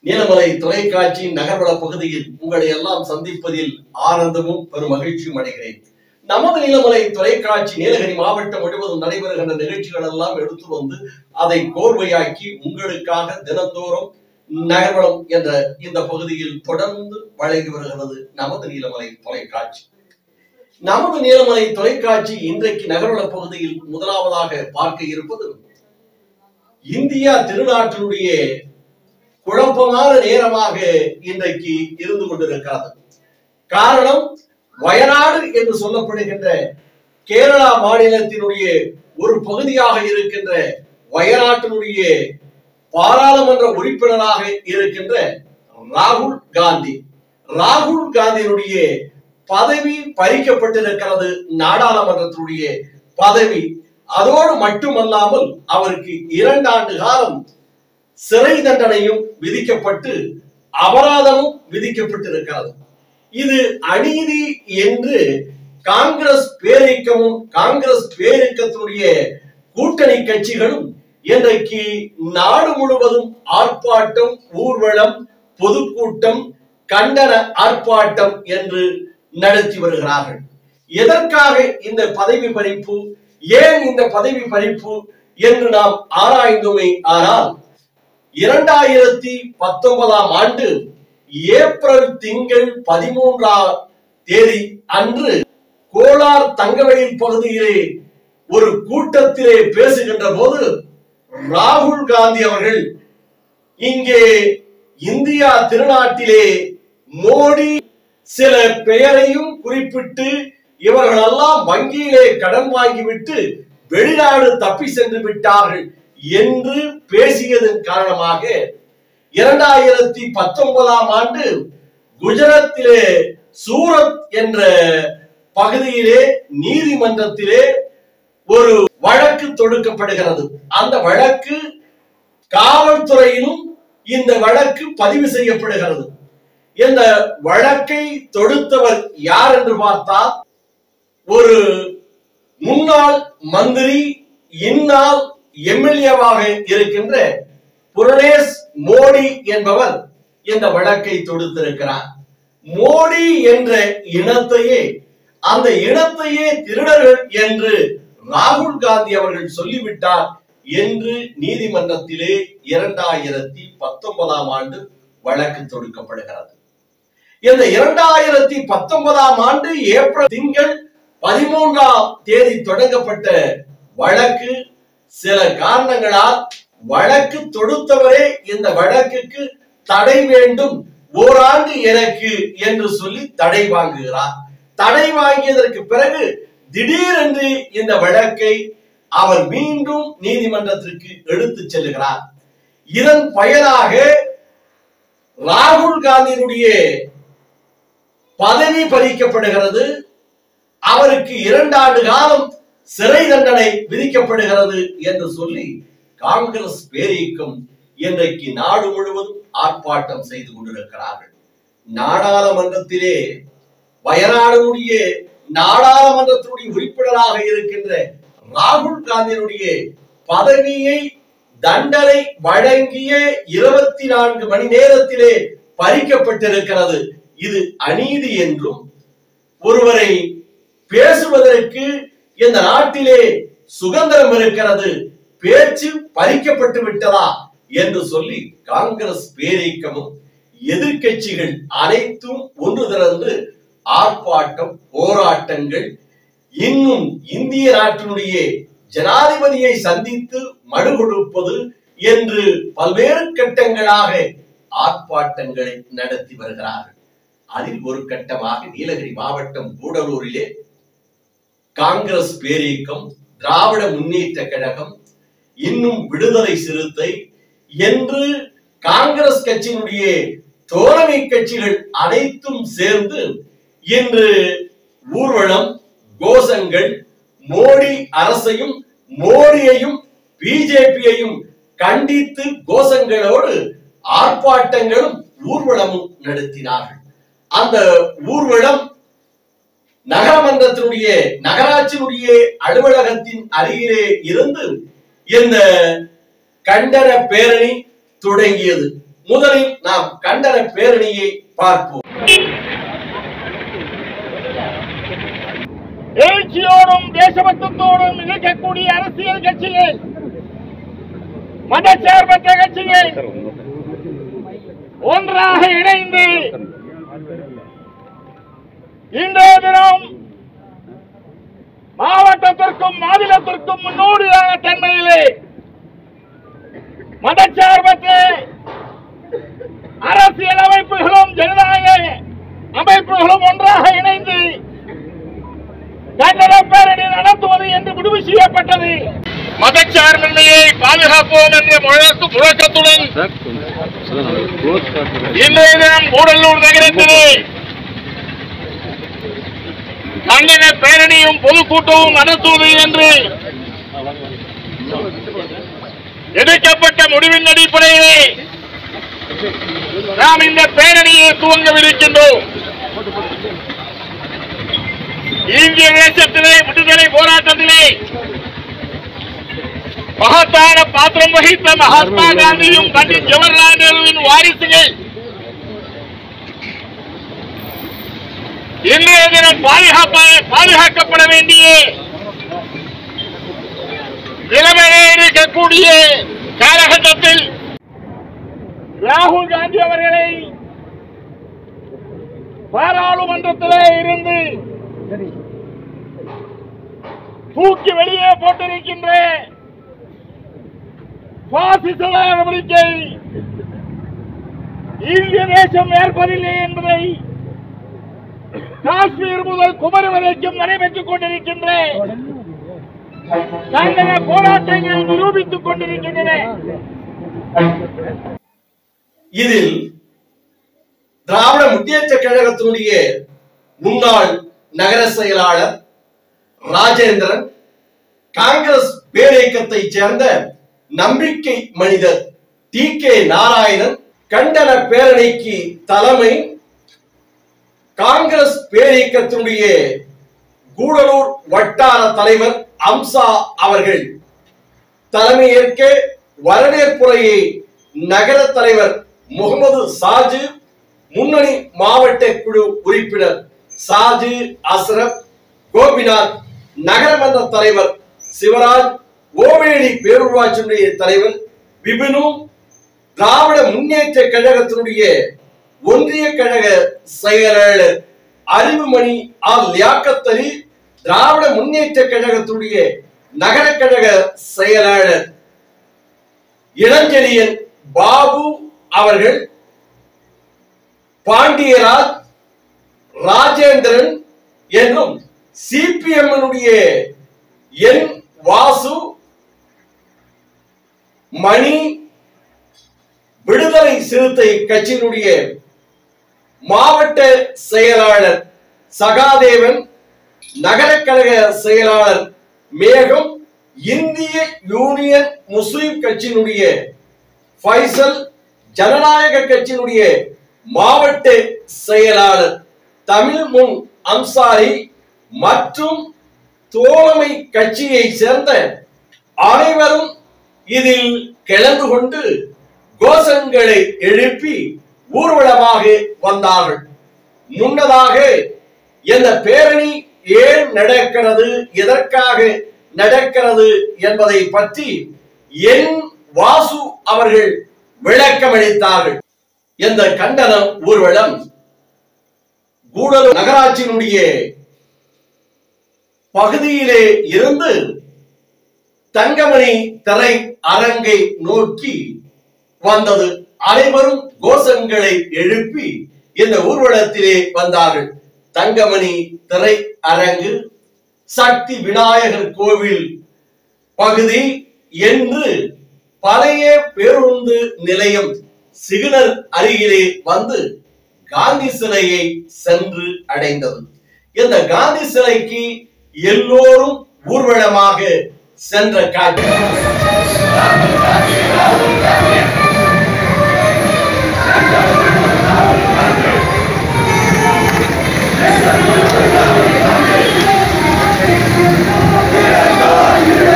நீலமலை தொலைக்காட்சியின் நகர்வள பகுதியில் உங்களை எல்லாம் சந்திப்பதில் ஆனந்தமும் பெரும் மகிழ்ச்சியும் அடைகிறேன் நமது நீலமலை தொலைக்காட்சி நீலகிரி மாவட்டம் முழுவதும் நடைபெறுகின்ற நிகழ்ச்சிகள் எல்லாம் எடுத்து வந்து அதை கோர்வையாக்கி உங்களுக்காக தினந்தோறும் நகர்வளம் என்ற இந்த பகுதியில் தொடர்ந்து வழங்கி வருகிறது நமது நீலமலை தொலைக்காட்சி நமது நீலமலை தொலைக்காட்சி இன்றைக்கு நகர்வள பகுதியில் முதலாவதாக பார்க்க இருப்பது இந்தியா திருநாட்டினுடைய குழப்பமான நேரமாக இன்றைக்கு இருந்து கொண்டிருக்கிறது காரணம் வயநாடு என்று சொல்லப்படுகின்ற கேரளா மாநிலத்தினுடைய ஒரு பகுதியாக இருக்கின்ற வயநாட்டினுடைய பாராளுமன்ற உறுப்பினராக இருக்கின்ற ராகுல் காந்தி ராகுல் காந்தியினுடைய பதவி பறிக்கப்பட்டிருக்கிறது நாடாளுமன்றத்தினுடைய பதவி அதோடு மட்டுமல்லாமல் அவருக்கு இரண்டாண்டு காலம் சிறை தண்டனையும் விதிக்கப்பட்டு அபராதமும் விதிக்கப்பட்டிருக்கிறது இது அநீதி என்று காங்கிரஸ் பேரிக்கமும் காங்கிரஸ் பேரிக்கத்தினுடைய கூட்டணி கட்சிகளும் இன்றைக்கு நாடு முழுவதும் ஆர்ப்பாட்டம் ஊர்வலம் பொதுக்கூட்டம் கண்டன ஆர்ப்பாட்டம் என்று நடத்தி வருகிறார்கள் எதற்காக இந்த பதவி பறிப்பு ஏன் இந்த பதவி பறிப்பு என்று நாம் ஆராய்ந்தோமே ஆனால் இரண்டாயிரத்தி பத்தொன்பதாம் ஆண்டு ஏப்ரல் திங்கள் பதிமூன்றாம் தேதி அன்று கோலார் தங்கவயல் பகுதியிலே ஒரு கூட்டத்திலே பேசுகின்ற போது ராகுல் காந்தி அவர்கள் இங்கே இந்தியா திருநாட்டிலே மோடி சில பெயரையும் குறிப்பிட்டு இவர்களெல்லாம் வங்கியிலே கடன் வாங்கிவிட்டு வெளிநாடு தப்பி சென்று விட்டார்கள் என்று பேசியதன் காரணமாக இரண்டாயிரத்தி பத்தொன்பதாம் ஆண்டு குஜராத்திலே சூரத் என்ற பகுதியிலே நீதிமன்றத்திலே ஒரு வழக்கு தொடுக்கப்படுகிறது அந்த வழக்கு காவல்துறையிலும் இந்த வழக்கு பதிவு செய்யப்படுகிறது இந்த வழக்கை தொடுத்தவர் யார் என்று பார்த்தால் ஒரு முன்னாள் மந்திரி இந்நாள் எம்எல்ஏவாக இருக்கின்ற புரணேஷ் மோடி என்பவர் இந்த வழக்கை தொடுத்திருக்கிறார் மோடி என்ற இனத்தையே அந்த இனத்தையே திருடர்கள் என்று ராகுல் காந்தி அவர்கள் சொல்லிவிட்டார் என்று நீதிமன்றத்திலே இரண்டாயிரத்தி பத்தொன்பதாம் ஆண்டு வழக்கு தொடுக்கப்படுகிறது இந்த இரண்டாயிரத்தி பத்தொன்பதாம் ஆண்டு ஏப்ரல் திங்கள் பதிமூன்றாம் தேதி தொடங்கப்பட்ட வழக்கு சில காரணங்களால் வழக்கு தொடுத்தவரே இந்த வழக்குக்கு தடை வேண்டும் ஓராண்டு எனக்கு என்று சொல்லி தடை வாங்குகிறார் தடை வாங்கியதற்கு பிறகு திடீரென்று இந்த வழக்கை அவர் மீண்டும் நீதிமன்றத்திற்கு எடுத்துச் செல்லுகிறார் இதன் பயனாக ராகுல் காந்தியினுடைய பதவி பறிக்கப்படுகிறது அவருக்கு இரண்டாண்டு காலம் சிறை தண்டனை விதிக்கப்படுகிறது என்று சொல்லி காங்கிரஸ் பேரியக்கம் இன்றைக்கு நாடு முழுவதும் ஆர்ப்பாட்டம் செய்து கொண்டிருக்கிறார்கள் நாடாளுமன்றத்திலே வயநாடுடைய நாடாளுமன்றத்தினுடைய உறுப்பினராக இருக்கின்ற ராகுல் காந்தியினுடைய பதவியை தண்டனை வழங்கிய இருபத்தி நான்கு மணி நேரத்திலே பறிக்கப்பட்டிருக்கிறது இது அநீதி என்றும் ஒருவரை பேசுவதற்கு இந்த நாட்டிலே சுதந்திரம் இருக்கிறது பேச்சு பறிக்கப்பட்டு விட்டதா என்று சொல்லி காங்கிரஸ் பேரியக்கமும் எதிர்க்கட்சிகள் அனைத்தும் ஒன்று திறந்து ஆர்ப்பாட்டம் போராட்டங்கள் இன்னும் இந்திய நாட்டினுடைய ஜனாதிபதியை சந்தித்து மனு கொடுப்பது என்று பல்வேறு கட்டங்களாக ஆர்ப்பாட்டங்களை நடத்தி வருகிறார்கள் அதில் ஒரு கட்டமாக நீலகிரி மாவட்டம் கூடலூரிலே காங்கிரஸ் பேரியக்கம் திராவிட முன்னேற்ற கழகம் இன்னும் விடுதலை சிறுத்தை என்று காங்கிரஸ் கட்சியினுடைய தோழமை கட்சிகள் அனைத்தும் சேர்ந்து இன்று ஊர்வலம் கோஷங்கள் மோடி அரசையும் மோடியையும் பிஜேபியையும் கண்டித்து கோஷங்களோடு ஆர்ப்பாட்டங்களும் ஊர்வலமும் நடத்தினார்கள் அந்த ஊர்வலம் நகரமன்றத்தினுடைய நகராட்சியினுடைய அலுவலகத்தின் அருகிலே இருந்து இந்த கண்டன பேரணி தொடங்கியது முதலில் நாம் கண்டன பேரணியை பார்ப்போம் எழுச்சியோடும் தேசபக்தத்தோடும் இணைக்கக்கூடிய அரசியல் கட்சிகள் மதச்சார்பற்ற கட்சிகள் ஒன்றாக இணைந்து இன்றைய தினம் மாவட்டத்திற்கும் மாநிலத்திற்கும் முன்னோடியான தன்மையிலே மதச்சார்பற்ற அரசியல் அமைப்புகளும் ஜனநாயக அமைப்புகளும் ஒன்றாக இணைந்து கண்டன பேரணி நடத்துவது என்று முடிவு செய்யப்பட்டது மதச்சார்பின்மையை பாதுகாப்போம் என்ற முழக்க முழக்கத்துடன் இன்றைய தினம் கூடலூர் நகரத்திலே கண்டன பேரணியும் பொதுக்கூட்டமும் நடத்துவது என்று எடுக்கப்பட்ட முடிவின் அடிப்படையிலே நாம் இந்த பேரணியை துவங்கவிருக்கின்றோம் இந்திய தேசத்திலே விடுதலை போராட்டத்திலே மகத்தான பாத்திரம் வகித்த மகாத்மா காந்தியும் பண்டிட் ஜவஹர்லால் நேருவின் வாரிசுகள் இன்றைய தினம் பாதுகாப்ப பாதுகாக்கப்பட வேண்டிய நிலைமையிலே இருக்கக்கூடிய காலகட்டத்தில் ராகுல் காந்தி அவர்களை பாராளுமன்றத்திலே இருந்து தூக்கி வெளியே போட்டிருக்கின்ற பாசிச நடவடிக்கை இந்திய தேசம் ஏற்பதில்லை என்பதை காஷ்மீர் முதல் குமரி வரைக்கும் நடைபெற்றுக் கொண்டிருக்கின்ற கண்டன போராட்டங்கள் நிரூபித்துக் கொண்டிருக்கின்றன இதில் திராவிட முன்னேற்ற கழகத்தினுடைய முன்னாள் நகர செயலாளர் ராஜேந்திரன் காங்கிரஸ் பேரியக்கத்தைச் சேர்ந்த நம்பிக்கை மனிதர் டி கே நாராயணன் கண்டன பேரணிக்கு தலைமை காங்கிரஸ் பேரியக்கத்தினுடைய கூடலூர் வட்டார தலைவர் அம்சா அவர்கள் தலைமையேற்க வரவேற்புரையை நகர தலைவர் முகமது சாஜு முன்னணி மாவட்ட குழு உறுப்பினர் சாஜு அஸ்ரப் கோபிநாத் நகரமன்ற தலைவர் சிவராஜ் ஓவேலி பேரூராட்சியினுடைய தலைவர் விபினு திராவிட முன்னேற்ற கழகத்தினுடைய ஒன்றிய கழக செயலாளர் அறிவுமணி ஆர் லியாக்கத் அலி திராவிட முன்னேற்ற கழகத்துடைய நகர கழக செயலாளர் இளஞ்செழியன் பாபு அவர்கள் பாண்டியராஜ் ராஜேந்திரன் என்னும் சிபிஎம்னுடைய என் வாசு மணி விடுதலை சிறுத்தை கட்சியினுடைய மாவட்ட செயலாளர் சகாதேவன் நகர கழக செயலாளர் மேகம் இந்திய யூனியன் முஸ்லிம் கட்சியினுடைய ஃபைசல் ஜனநாயக கட்சியினுடைய மாவட்ட செயலாளர் தமிழ் முன் அன்சாரி மற்றும் தோழமை கட்சியை சேர்ந்த அனைவரும் இதில் கலந்து கொண்டு கோஷங்களை எழுப்பி ஊர்வலமாக வந்தார்கள் முன்னதாக இந்த பேரணி ஏன் நடக்கிறது எதற்காக நடக்கிறது என்பதை பற்றி என் வாசு அவர்கள் விளக்கமளித்தார்கள் இந்த கண்டன ஊர்வலம் கூடலூர் நகராட்சியினுடைய பகுதியிலே இருந்து தங்கமணி திரை அரங்கை நோக்கி வந்தது அனைவரும் கோஷங்களை எழுப்பி இந்த ஊர்வலத்திலே வந்தார்கள் தங்கமணி திரை அரங்கு சக்தி விநாயகர் கோவில் பகுதி என்று பழைய பேருந்து நிலையம் சிகுனர் அருகிலே வந்து காந்தி சிலையை சென்று அடைந்தது இந்த காந்தி சிலைக்கு எல்லோரும் ஊர்வலமாக சென்ற காட்சி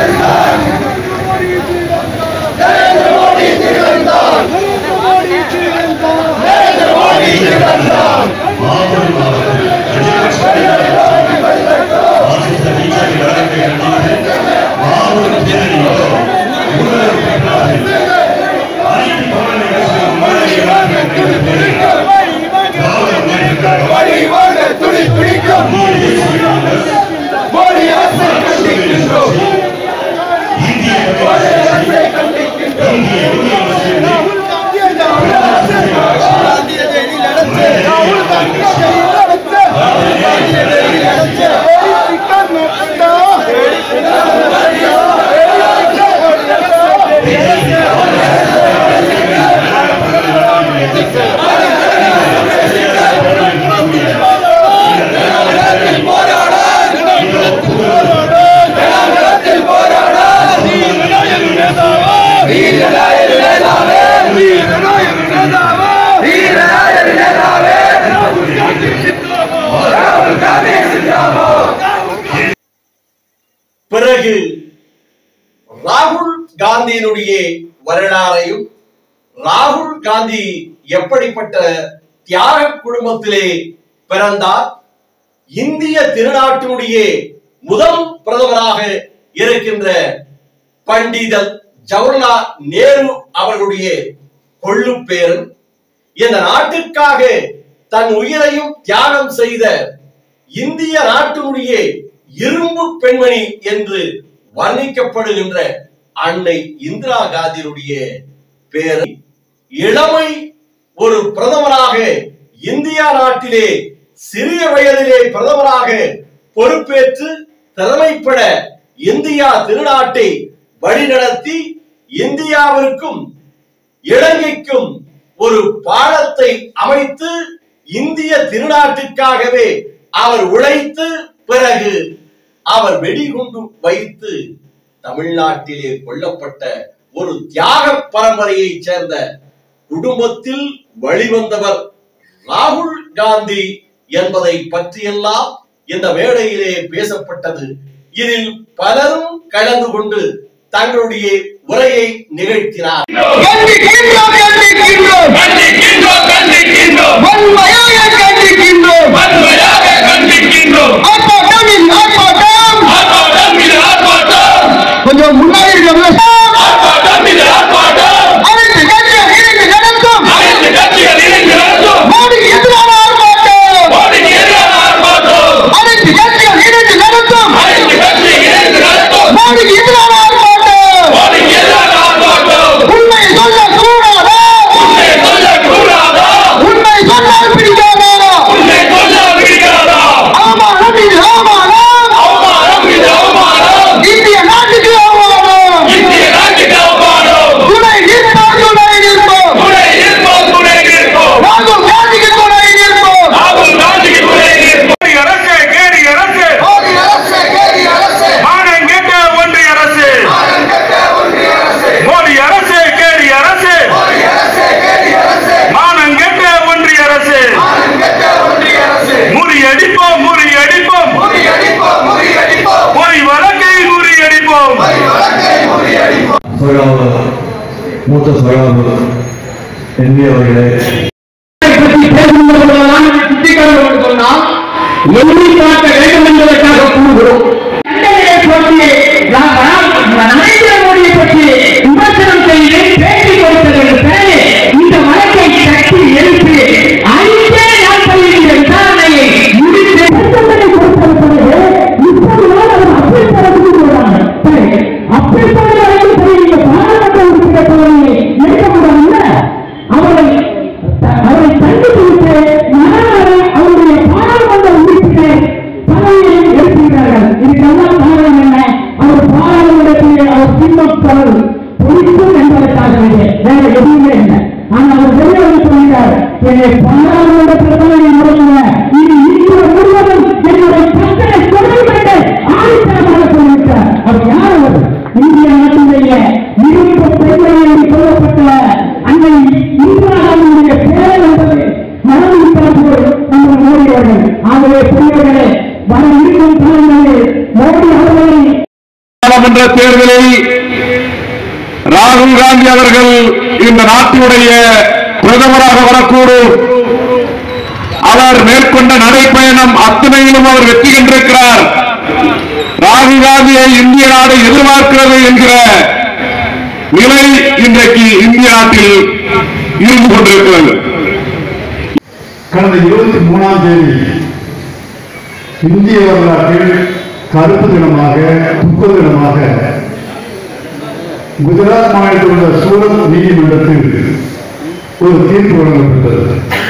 நரேந்திர மோடி பிறகு ராகுல் காந்தியினுடைய வரலாறையும் ராகுல் காந்தி எப்படிப்பட்ட தியாக குடும்பத்திலே பிறந்தார் இந்திய திருநாட்டினுடைய முதல் பிரதமராக இருக்கின்ற பண்டிதர் ஜவஹர்லால் நேரு அவர்களுடைய கொள்ளு பேரன் இந்த நாட்டுக்காக தன் உயிரையும் தியாகம் செய்த இந்திய நாட்டினுடைய இரும்பு பெண்மணி என்று வர்ணிக்கப்படுகின்ற அன்னை இந்திரா காந்தியினுடைய பேரை இளமை ஒரு பிரதமராக இந்தியா நாட்டிலே சிறிய வயதிலே பிரதமராக பொறுப்பேற்று திறமைப்பட இந்தியா திருநாட்டை வழிநடத்தி இந்தியாவிற்கும் இலங்கைக்கும் ஒரு பாலத்தை அமைத்து இந்திய திருநாட்டுக்காகவே அவர் உழைத்து பிறகு அவர் வெடிகுண்டு வைத்து தமிழ்நாட்டிலே கொல்லப்பட்ட ஒரு தியாக பரம்பரையைச் சேர்ந்த குடும்பத்தில் வெளிவந்தவர் ராகுல் காந்தி என்பதை பற்றியெல்லாம் இந்த மேடையிலே பேசப்பட்டது இதில் பலரும் கலந்து கொண்டு தங்களுடைய உரையை நிகழ்த்தினார் கண்டிக்கின்றோம் கண்டிக்கின்றோம் கண்டிக்கின்றோம் கண்டிக்கின்றோம் வன்மையாக கண்டிக்கின்றோம் வன்மையாக கண்டிக்கின்றோம் ஆர்ப்பாட்டம் ஆர்ப்பாட்டம் ஆர்ப்பாட்டம் இது ஆர்ப்பாட்டம் கொஞ்சம் முன்னாடி இருக்கவங்க, ஆர்ப்பாட்டம் இது ஆர்ப்பாட்டம் அனைத்து கட்சிகள் இணைந்து நடத்தும் அனைத்து கட்சிகள் இணைந்து நடத்தும் மோடிக்கு எதிரான ஆர்ப்பாட்டம் மோடிக்கு எதிரான ஆர்ப்பாட்டம் அனைத்து கட்சிகள் இணைந்து நடத்தும் அனைத்து கட்சிகள் இணைந்து நடத்தும் மோடிக்கு எதிரான ஆர்ப்பாட்டம் மோடிக்கு எதிரான ஆர்ப்பாட்டம் உண்மை சொல்ல கூடாதா உன்னை சொல்ல கூடாதா உண்மை சொன்னால் பிடிக்காதா உன்னை சொல்ல விடுகிறதா அவமானம் இது அவமானம் அவமானம் இது அவமானம் இந்திய நாட்டுக்கு அவமானம் இந்திய நாட்டுக்கு அவமானம் துணை நிற்போம் துணை நிற்போம் துணை நிற்போம் துணை நிற்போம் ராகுல் காந்திக்கு துணை நிற்போம் ராகுல் காந்திக்கு துணை நிற்போம் மோடி அரசு கேடி அரசு மோடி அரசு கேடி அரசு மானம் கெட்ட ஒன்றிய அரசு மோடி அரசு கேடி அரசு மானம் கெட்ட ஒன்றிய அரசு முறியடிப்போம் முறியடிப்போம் பொய் வழக்கை முறியடிப்போம் சகாவு மூத்த சகாவு எண்ணியவர்களே பற்றி பேசும்போதெல்லாம் சுட்டிக்காட்டுவது சொன்னால் எண்ணி பார்க்க வேண்டும் என்பதற்காக கூறுகிறோம் கண்டனையை பற்றி நாம் வா- நரேந்திர மோடியை பற்றி விமர்சனம் செய்து பேட்டி கொடுத்ததற்கு பிறகு இந்த வழக்கை தட்டி எழுப்பி ஐந்தே நாட்களில் இந்த விசாரணையை முடித்து தண்டனை கொடுத்த பிறகு இப்போது அவர் அப்பீல் தரத்துக்கு போறாங்க சரி அப்பீல் பண்ண வரைக்கும் சரி இந்த பாராளுமன்ற உறுப்பினர் பதவியை எடுக்க முடியல அவரை அவரை தண்டித்து விட்டு மறுநாள் அவருடைய பாராளுமன்ற உறுப்பினர் பதவியை எடுக்கிறார்கள் இதுக்கெல்லாம் காரணம் என்ன அவர் பாராளுமன்றத்தில் அவர் சின்னப்பல் பொறிக்கும் என்பதற்காகவே வேற எதுவுமே இல்லை ஆனால் அவர் வெளியே வந்து சொல்கிறார் என்னை பாராளுமன்றத்தில் பதவி முறையில இது இந்திய முழுவதும் என்னுடைய பிரச்சனை சொல்லிவிட்டு ஆணித்தரமாக சொல்லிவிட்டார் அவர் யார் அவர் இந்திய நாட்டிலேயே இருப்பு பெண்கள் என்று சொல்லப்பட்ட அன்னை இந்திரா காந்தியுடைய பேரை வந்தது மரணம் போல் நம்ம மோடி அவர்கள் ஆகவே பெரியவர்களே வர இருக்கும் காலங்களில் மோடி அவர்களை நாடாளுமன்ற தேர்தலில் ராகுல் காந்தி அவர்கள் இந்த நாட்டினுடைய பிரதமராக வரக்கூடும் அவர் மேற்கொண்ட நடைப்பயணம் அத்தனையிலும் அவர் வெற்றி கண்டிருக்கிறார் ராகுல் காந்தியை இந்திய நாடு எதிர்பார்க்கிறது என்கிற நிலை இன்றைக்கு இந்திய நாட்டில் இருந்து கொண்டிருக்கிறது கடந்த இருபத்தி மூணாம் தேதி இந்திய வரலாற்றில் கருப்பு தினமாக துக்க தினமாக குஜராத் மாநிலத்தில் உள்ள சூரத் நீதிமன்றத்தில் ஒரு தீர்ப்பு வழங்கப்பட்டது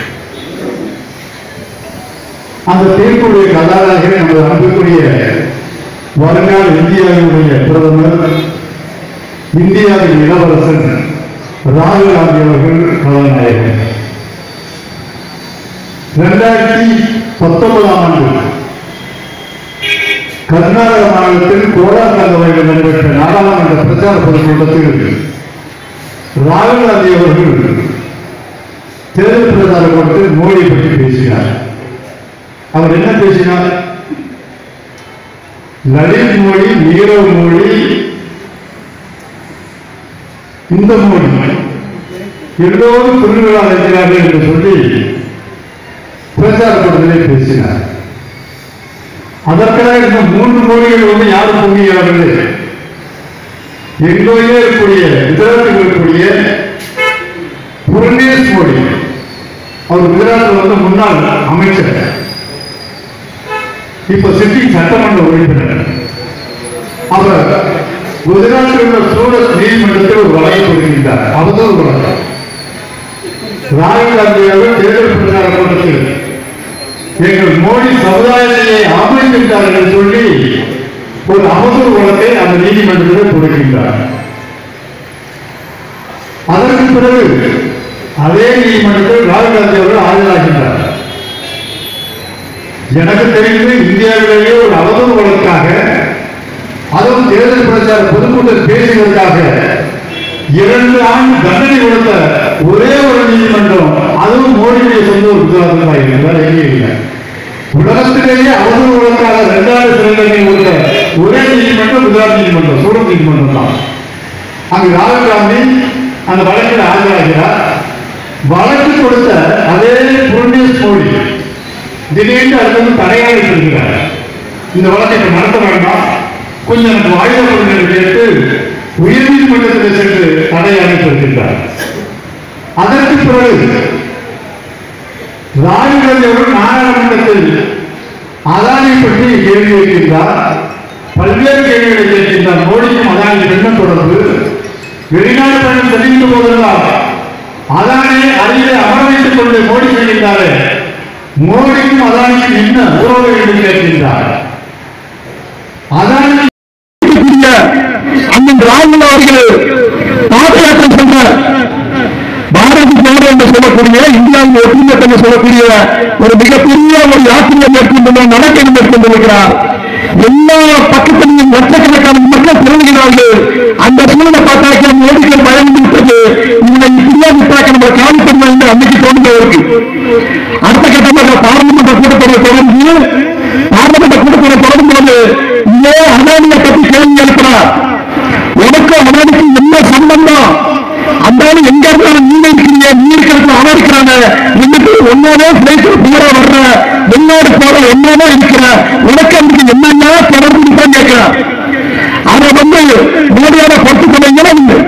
அந்த தீர்ப்புடைய கதாநாயகர் நமது அன்புக்குரிய வருங்கால இந்தியாவினுடைய பிரதமர் இந்தியாவின் இளவரசன் ராகுல் காந்தி அவர்கள் கதாநாயகர் இரண்டாயிரத்தி பத்தொன்பதாம் ஆண்டு கர்நாடக மாநிலத்தில் கோலார் நகரில் நடைபெற்ற நாடாளுமன்ற பிரச்சார பொதுக்கூட்டத்தில் ராகுல் காந்தி அவர்கள் தேர்தல் பிரச்சார கூட்டத்தில் மோடியை பற்றி பேசினார் அவர் என்ன பேசினார் லலித் மோடி நீரவ் மோடி இந்த மோடி எல்லோரும் திருவிழா இருக்கிறார்கள் என்று சொல்லி பிரச்சார கூட்டத்திலே பேசினார் அதற்காக இந்த மூன்று மொழிகள் வந்து யாரும் பொங்குகிறார்கள் எங்கேயே இருக்கக்கூடிய குஜராத்தில் இருக்கக்கூடிய புரணேஷ் மோடி அவர் குஜராத்தில் வந்து முன்னாள் அமைச்சர் இப்ப சிட்டிங் சட்டமன்ற உறுப்பினர் அவர் குஜராத்தில் உள்ள சூரத் நீதிமன்றத்தில் ஒரு வழக்கு கொடுக்கின்றார் அவதூறு வழக்கு ராகுல் காந்தி அவர்கள் தேர்தல் பிரச்சார கூட்டத்தில் எங்கள் மோடி சமுதாயத்தையே அவமதிக்கின்றார் என்று சொல்லி ஒரு அவதூறு வழக்கை அந்த நீதிமன்றத்தில் கொடுக்கின்றார் அதற்கு பிறகு அதே நீதிமன்றத்தில் ராகுல் காந்தி அவர்கள் ஆஜராகின்றார் எனக்கு தெரிந்து இந்தியாவிலேயே ஒரு அவதூறு வழக்காக அதுவும் தேர்தல் பிரச்சார பொதுக்கூட்டம் பேசுவதற்காக இரண்டு ஆண்டு தண்டனை கொடுத்த ஒரே ஒரு நீதிமன்றம் அதுவும் மோடியுடைய சொந்த ஒரு குஜராத்தில் தான் இருக்கிறார் எங்கே இல்லை உலகத்திலேயே அவதூறு வழக்காக இரண்டாவது சிறை தண்டனை கொடுத்த ஒரே நீதிமன்றம் குஜராத் நீதிமன்றம் சூரத் நீதிமன்றம் தான் அங்கு ராகுல் காந்தி அந்த வழக்கில் ஆஜராகிறார் வழக்கு கொடுத்த அதே புரண்டேஷ் மோடி திடீர்னு அடுத்தது தடையாக இருக்கிறார் இந்த வழக்கை இப்ப நடத்த வேண்டாம் கொஞ்சம் எனக்கு வாய்ப்பு கொடுங்க என்று கேட்டு உயர்நீதிமன்றத்தில் சென்று தடை அனுப்பியிருக்கின்றார் அதற்கு பிறகு ராகுல் காந்தி அவர்கள் நாடாளுமன்றத்தில் அதானி பற்றி கேள்வி கேட்கின்றார் பல்வேறு கேள்விகளை கேட்கின்றார் மோடிக்கும் அதானி என்ன தொடர்பு வெளிநாடு பயணம் தெரிவித்த போதெல்லாம் அதானி அருகிலே அமர வைத்துக் கொண்டு மோடி சொல்கின்றாரே மோடிக்கும் அதானிக்கும் என்ன உறவு என்று கேட்கின்றார் அதானி இருக்கக்கூடிய அண்ணன் ராகுல் அவர்கள் பாதயாத்திரை சென்ற பாரதி ஜனதா என்று சொல்லக்கூடிய இந்தியாவின் ஒற்றுமை என்று சொல்லக்கூடிய ஒரு மிகப்பெரிய ஒரு யாத்திரை மேற்கொண்டு நடக்க மேற்கொண்டிருக்கிறார் எல்லா பக்கத்திலையும் லட்சக்கணக்கான மக்கள் திரளுகிறார்கள் அந்த சூழலை பார்த்தாக்க மோடிகள் பயம் விட்டது இவனை இப்படியா விட்டாக்க நம்ம காலித்தன்மை என்று அன்னைக்கு தோன்றுவதற்கு அடுத்த கட்டமாக பாராளுமன்ற கூட்டத்தொடர் தொடர்ந்து பார்லிமெண்ட் கூட்டத்தொடர் தொடரும் போது இதே அதானியை பற்றி கேள்வி எழுப்புறார் உனக்கும் அதானிக்கும் என்ன சம்பந்தம் அந்த ஆளு எங்க இருந்தாலும் நீங்க இருக்கிறீங்க நீ இருக்கிறது அவன் இருக்கிறான இன்னைக்கு ஒன்னாவே பிளைட்ல பூரா வர்ற வெளிநாடு போற ஒன்னாவே இருக்கிற உனக்கு அதுக்கு என்னென்ன தொடர்பு தான் கேட்கிறான் அதை வந்து மோடியால பொறுத்துக்கொள்ள இயலவில்லை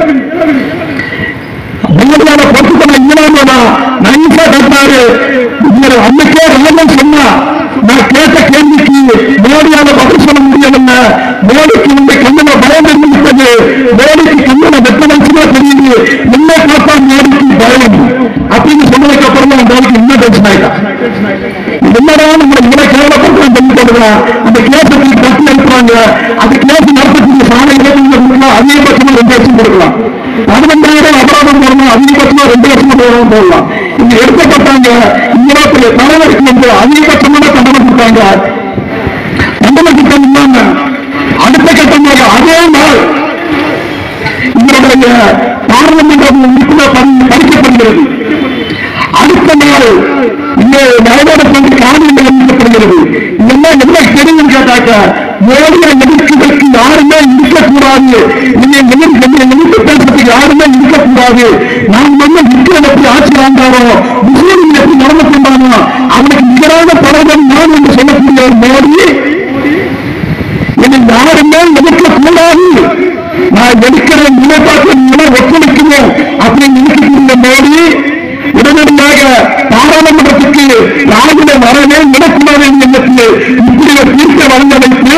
மோடியால பொறுத்துக்கொள்ள இயலாமனா நைசா கட்டாரு இவர் அன்னைக்கே ராமன் சொன்னா நான் கேட்ட கேள்விக்கு மோடியால பதில் சொல்ல முடியவில்ல மோடிக்கு இந்த கண்ணனை பயம் இருந்துவிட்டது மோடிக்கு கண்ணனை வெட்ட வச்சுமா தெரியுது என்ன பார்த்தா மோடிக்கு பயம் அப்படின்னு சொன்னதுக்கு அப்புறம் தான் மோடிக்கு இன்னும் டென்ஷன் ஆயிட்டான் என்னடா நம்ம இவ்வளவு கேவலப்படுறோம் சொல்லி சொல்லுறான் அந்த கேஸுக்கு கட்டி அனுப்புறாங்க அந்த கேஸ் நடத்தக்கூடிய சாலை இலக்கியம் அதிகபட்சமா ரெண்டு லட்சம் கொடுக்கலாம் பதினஞ்சாயிரம் அபராதம் போடணும் அதிகபட்சமா ரெண்டு லட்சம் போடணும் போடலாம் இங்க எடுக்கப்பட்டாங்க இந்தியாவுடைய தலைவருக்கு வந்து அதிகபட்சமான தண்டனை கொடுத்தாங்க தண்டனை திட்டம் இல்லாம அடுத்த கட்டமாக அதே நாள் இவருடைய பாராளுமன்ற உறுப்பினர் பணி பறிக்கப்படுகிறது அடுத்த நாள் இங்கே நடைபெறப்பட்டு காணொலி வெளியிடப்படுகிறது இதெல்லாம் என்ன தெரியும் கேட்டாக்க மோடியை எதிர்க்கிறதுக்கு யாருமே இருக்கக்கூடாது நீங்க எதிர்த்து எதிர்த்து பேசுறதுக்கு யாருமே இருக்கக்கூடாது நாம் வந்து விக்ரம் எப்படி ஆட்சி வாழ்ந்தாரோ முஸ்லீம் எப்படி நடந்து கொண்டானோ அவனுக்கு நிகரான தலைவன் நான் என்று சொல்லக்கூடிய ஒரு மோடி என்னை யாருமே எதிர்க்க கூடாது நான் எடுக்கிற நிலைப்பாட்டை நீங்களும் ஒத்துழைக்கணும் அப்படின்னு நினைக்கக்கூடிய மோடி உடனடியாக பாராளுமன்றத்துக்கு ராகுல வரவே விடக்கூடாது எண்ணத்தில் இப்படி ஒரு தீர்ப்பை வழங்க வைத்து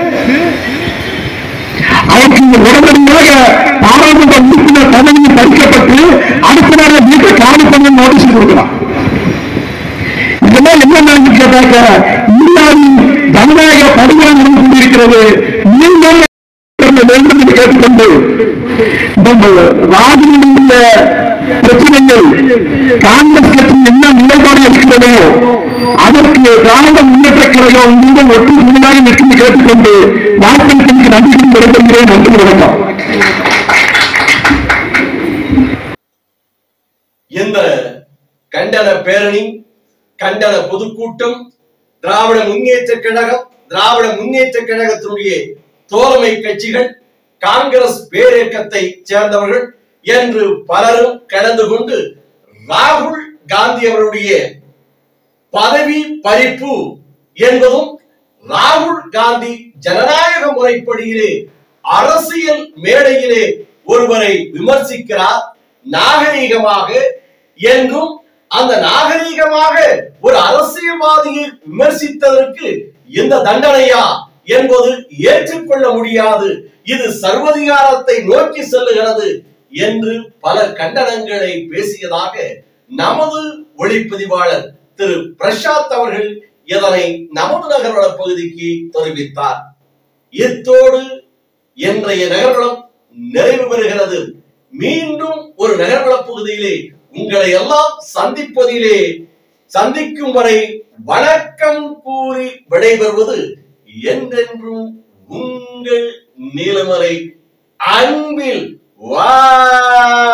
அவருக்கு உடனடியாக பாராளுமன்ற உறுப்பினர் பதவி பறிக்கப்பட்டு அடுத்த நாள் வீட்டை காலி பண்ண நோட்டீஸ் கொடுக்கலாம் இதெல்லாம் என்ன நடந்து கேட்டாக்க இந்தியாவின் ஜனநாயக படுகொலை நடந்து கொண்டிருக்கிறது நீங்கள் வேண்டும் என்று கேட்டுக்கொண்டு நம்ம ராஜினுடைய பிரச்சனைகள் காங்கிரஸ் கட்சி என்ன நிலைப்பாடு இருக்கிறதோ அதற்கு திராவிட முன்னேற்ற கழகம் மீண்டும் ஒட்டு முன்னாடி நிற்கும் கேட்டுக்கொண்டு வாய்ப்பிற்கு நன்றி விடைபெறுகிறேன் நன்றி வணக்கம் இந்த கண்டன பேரணி கண்டன பொதுக்கூட்டம் திராவிட முன்னேற்ற கழகம் திராவிட முன்னேற்ற கழகத்தினுடைய தோழமை கட்சிகள் காங்கிரஸ் பேரியக்கத்தை சேர்ந்தவர்கள் என்று பலரும் கலந்து கொண்டு ராகுல் காந்தி அவருடைய பதவி பறிப்பு என்பதும் ராகுல் காந்தி ஜனநாயக முறைப்படியிலே அரசியல் மேடையிலே ஒருவரை விமர்சிக்கிறார் நாகரீகமாக என்றும் அந்த நாகரீகமாக ஒரு அரசியல்வாதியை விமர்சித்ததற்கு இந்த தண்டனையா என்பது ஏற்றுக்கொள்ள முடியாது இது சர்வதிகாரத்தை நோக்கி செல்லுகிறது என்று பல கண்டனங்களை பேசியதாக நமது ஒளிப்பதிவாளர் திரு பிரசாத் அவர்கள் இதனை நமது நகர்வள பகுதிக்கு தெரிவித்தார் இத்தோடு இன்றைய நகர்வளம் நிறைவு பெறுகிறது மீண்டும் ஒரு நகர்வள பகுதியிலே உங்களை எல்லாம் சந்திப்பதிலே சந்திக்கும் வரை வணக்கம் கூறி விடைபெறுவது என்றென்றும் உங்கள் நீலமலை அன்பில் வா